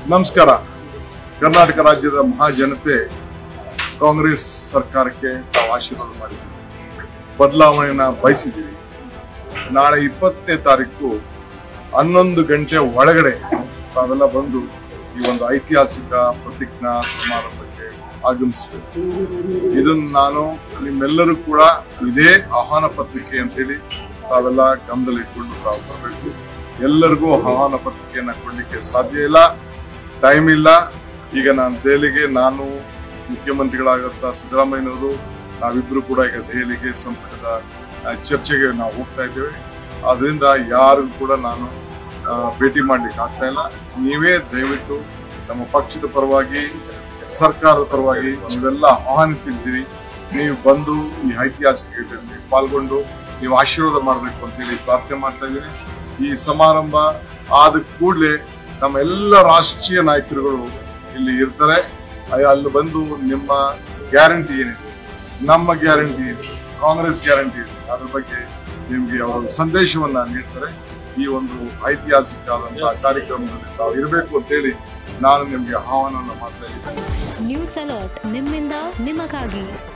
ನಮಸ್ಕಾರ ಕರ್ನಾಟಕ ರಾಜ್ಯದ ಮಹಾಜನತೆ ಕಾಂಗ್ರೆಸ್ ಸರ್ಕಾರಕ್ಕೆ ತಾವು ಆಶೀರ್ವಾದ ಮಾಡಿದ್ದೀವಿ ಬದಲಾವಣೆಯನ್ನ ಬಯಸಿದ್ದೀವಿ ನಾಳೆ ಇಪ್ಪತ್ತನೇ ತಾರೀಕು ಹನ್ನೊಂದು ಗಂಟೆ ಒಳಗಡೆ ತಾವೆಲ್ಲ ಬಂದು ಈ ಒಂದು ಐತಿಹಾಸಿಕ ಪ್ರತಿಜ್ಞಾ ಸಮಾರಂಭಕ್ಕೆ ಆಗಮಿಸಬೇಕು ಇದನ್ನು ನಾನು ನಿಮ್ಮೆಲ್ಲರೂ ಕೂಡ ಇದೇ ಆಹ್ವಾನ ಪತ್ರಿಕೆ ಅಂತೇಳಿ ತಾವೆಲ್ಲ ಗಮನದಲ್ಲಿಟ್ಕೊಂಡು ತಾವು ಬರಬೇಕು ಎಲ್ಲರಿಗೂ ಆಹ್ವಾನ ಪತ್ರಿಕೆಯನ್ನ ಕೊಡ್ಲಿಕ್ಕೆ ಸಾಧ್ಯ ಇಲ್ಲ ಟೈಮ್ ಇಲ್ಲ ಈಗ ನಾನು ದೆಹಲಿಗೆ ನಾನು ಮುಖ್ಯಮಂತ್ರಿಗಳಾಗತ್ತ ಸಿದ್ದರಾಮಯ್ಯನವರು ನಾವಿಬ್ರು ಕೂಡ ಈಗ ದೆಹಲಿಗೆ ಸಂಪುಟದ ಆ, ಚರ್ಚೆಗೆ ನಾವು ಹೋಗ್ತಾ ಇದ್ದೇವೆ ಆದ್ರಿಂದ ಯಾರಿಗೂ ಕೂಡ ನಾನು ಆ, ಭೇಟಿ ಮಾಡ್ಲಿಕ್ಕೆ ಆಗ್ತಾ ಇಲ್ಲ ನೀವೇ ದಯವಿಟ್ಟು ನಮ್ಮ ಪಕ್ಷದ ಪರವಾಗಿ ಸರ್ಕಾರದ ಪರವಾಗಿ ನೀವೆಲ್ಲ ಆಹ್ವಾನಿಸಿದ್ದೀರಿ ನೀವು ಬಂದು ಈ ಐತಿಹಾಸಿಕ ಘಟನೆಯಲ್ಲಿ ಪಾಲ್ಗೊಂಡು ನೀವು ಆಶೀರ್ವಾದ ಮಾಡಬೇಕು ಅಂತೇಳಿ ಪ್ರಾರ್ಥನೆ ಮಾಡ್ತಾ ಇದ್ದೀನಿ ಈ ಸಮಾರಂಭ ಆದ ಕೂಡಲೇ ನಮ್ಮ ಎಲ್ಲ ರಾಷ್ಟ್ರೀಯ ನಾಯಕರುಗಳು ಇಲ್ಲಿ ಇರ್ತಾರೆ ಅಯ್ಯ, ಅಲ್ಲಿ ಬಂದು ನಿಮ್ಮ ಗ್ಯಾರಂಟಿ ಏನಿದೆ ನಮ್ಮ ಗ್ಯಾರಂಟಿ ಇದೆ ಕಾಂಗ್ರೆಸ್ ಗ್ಯಾರಂಟಿ ಇದೆ ಅದ್ರ ಬಗ್ಗೆ ನಿಮ್ಗೆ ಅವರು ಸಂದೇಶವನ್ನ ನೀಡ್ತಾರೆ ಈ ಒಂದು ಐತಿಹಾಸಿಕ ಆದಂತಹ ಕಾರ್ಯಕ್ರಮದಲ್ಲಿ ತಾವು ಇರಬೇಕು ಅಂತೇಳಿ ನಾನು ನಿಮ್ಗೆ ಆಹ್ವಾನವನ್ನು ಮಾಡ್ತಾ ಇದ್ದೀನಿ ನ್ಯೂಸ್ ಅಲರ್ಟ್ ನಿಮ್ಮಿಂದ ನಿಮಗಾಗಿ